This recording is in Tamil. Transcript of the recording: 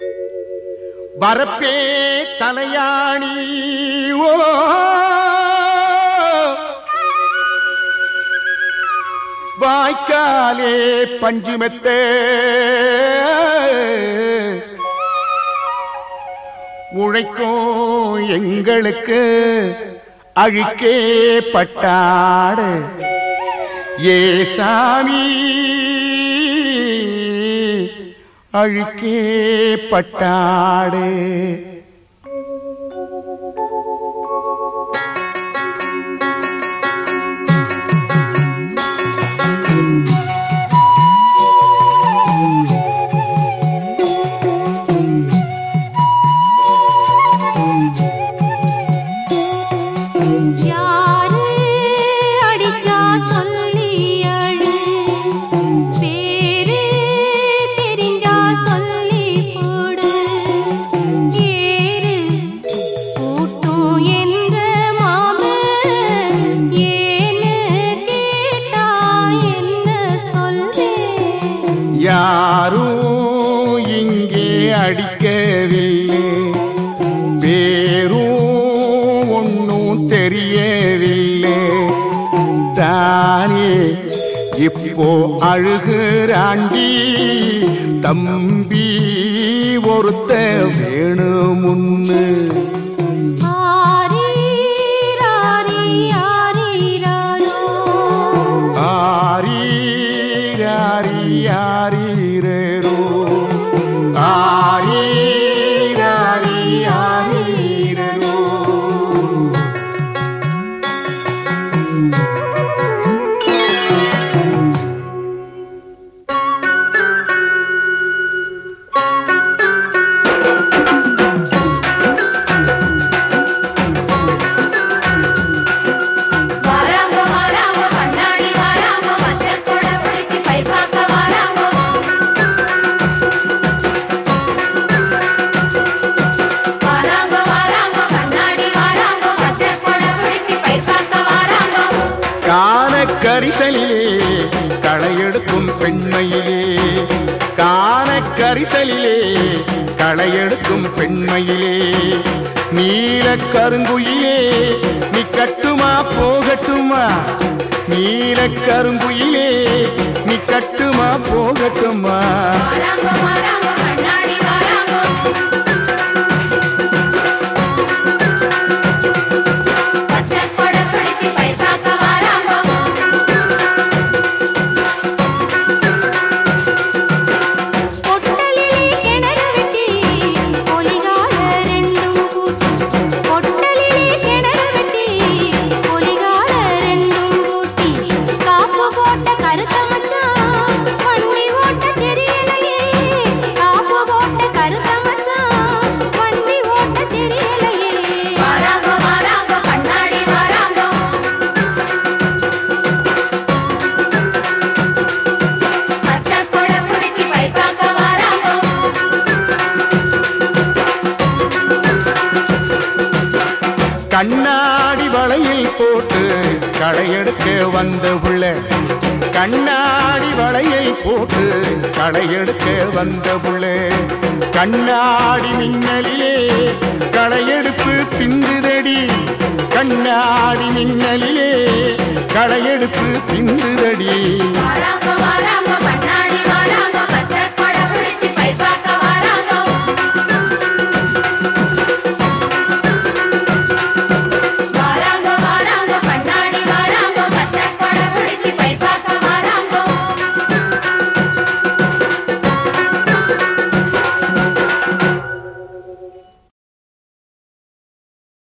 வரப்பே தலையாணி ஓ வாய்க்காலே பஞ்சுமெத்தே உழைக்கும் எங்களுக்கு அழிக்கே பட்டாடு ஏ சாமி அழுக்கே பட்டாடு யாரு அடிச்சா சொல்லி அழு பேரு தெரிஞ்சா சொல்லி போடு ஏறு கூட்டும் என்ற மாமன் ஏன்னு கேட்டா என்ன சொல்வேன் யாரும் இங்கே அடிக்கவில்லை பேரும் ஒன்றும் தெரியவில்லை தானே இப்போ அழுகிறாண்டி தம்பி ஒருத்த வேணுமுன்னு ஆரீராரி ஆரீராரோ ஆரி ஆரி ஆரீரோ ஆரி ஆரி ஆரீரோ வராங்க வராங்க கண்ணாடி வராங்க மஞ்சள் கூட பிடிச்சி பை பார்க்க வராங்க வராங்க வராங்க கண்ணாடி வராங்க மஞ்சள் கூட பிடிச்சி பை பார்க்க வராங்க காண கரிசலிலே களையெடுக்கும் பெண்மையிலே காண கரிசலிலே களையெடுக்கும் பெண்மையிலே நீல கருங்குயிலே நீ கட்டுமா போகட்டுமா நீல கருங்குயிலே நீ கட்டுமா போகட்டுமா வராங்க வராங்க கண்ணாடி வராங்க மஞ்சள் கூட பிடிச்சி பை பார்க்க வராங்க பொட்டலிலே கிணறு வெட்டி பொலிகால ரெண்டும் கூட்டி பொட்டலிலே கிணறு வெட்டி பொலிகால ரெண்டும் கூட்டி காப்பு போட்ட கருத்த மச்சான் வண்டி ஓட்ட தெரியலையே காப்பு போட்ட கருத்த மச்சான் வண்டி ஓட்ட தெரியலையே வராங்க வராங்க கண்ணாடி வராங்க மச்சான் கூட பிடிச்சி பை பார்க்க வராங்க கண்ணாடி வளையில் போட்டு களையெடுக்க வந்த புள்ள கண்ணாடி வளையில் போட்டு களையெடுக்க வந்த புள்ள கண்ணாடி மின்னலிலே களையெடுப்பு பிந்துதடி கண்ணாடி மின்னலிலே களையெடுப்பு பிந்துதடி வராங்க வராங்க கண்ணாடி வராங்க